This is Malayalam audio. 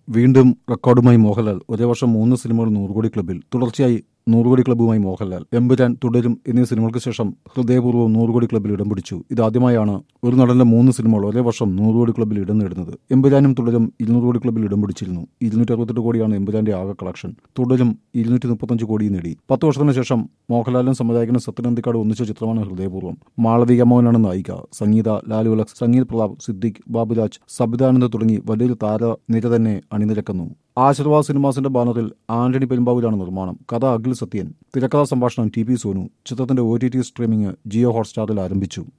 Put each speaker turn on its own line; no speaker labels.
വീണ്ടും റെക്കോർഡുമായി മോഹൻലാൽ ഒരേ വർഷം മൂന്ന് സിനിമകൾ നൂറുകോടി ക്ലബിൽ തുടർച്ചയായി നൂറുകോടി ക്ലബ്ബുമായി മോഹൻലാൽ എമ്പുരാൻ തുടരും എന്നീ സിനിമകൾക്ക് ശേഷം ഹൃദയപൂർവ്വം നൂറുകോടി ക്ലബ്ബിൽ ഇടം പിടിച്ചു ഇതാദ്യമായാണ് ഒരു നടന്റെ മൂന്ന് സിനിമകൾ ഒരേ വർഷം നൂറുകോടി ക്ലബ്ബിൽ ഇടം നേടുന്നത് എമ്പുരാനും തുടരും ഇരുന്നൂറ് കോടി ക്ലബ്ബിൽ ഇടം പിടിച്ചിരുന്നു ഇരുന്നൂറ്റി അറുപത്തെട്ട് കോടിയാണ് എമ്പുരാന്റെ ആകെ കളക്ഷൻ തുടരും ഇരുന്നൂറ്റി മുപ്പത്തഞ്ച് കോടി നേടി പത്ത് വർഷത്തിന് ശേഷം മോഹൻലാലും സംവിധായകനും സത്യനന്ദിക്കാട് ഒന്നിച്ച ചിത്രമാണ് ഹൃദയപൂർവ്വം മാളവിക മോഹനാണ് നായിക സംഗീത ലാലു അലക്സ് സംഗീത് പ്രതാപ് സിദ്ദിഖ് ബാബുരാജ് സബിതാനന്ദ് തുടങ്ങി വലിയൊരു താരനിര തന്നെ അണിനിരക്കുന്നു ആശീർവാദ് സിനിമാസിന്റെ ബാനറിൽ ആന്റണി പെരുമ്പാവൂരാണ് നിർമ്മാണം കഥ അഖിൽ സത്യൻ തിരക്കഥാ സംഭാഷണം ടി പി സോനു ചിത്രത്തിന്റെ O T T streaming Jio ഹോട്ട്സ്റ്റാറിൽ ആരംഭിച്ചു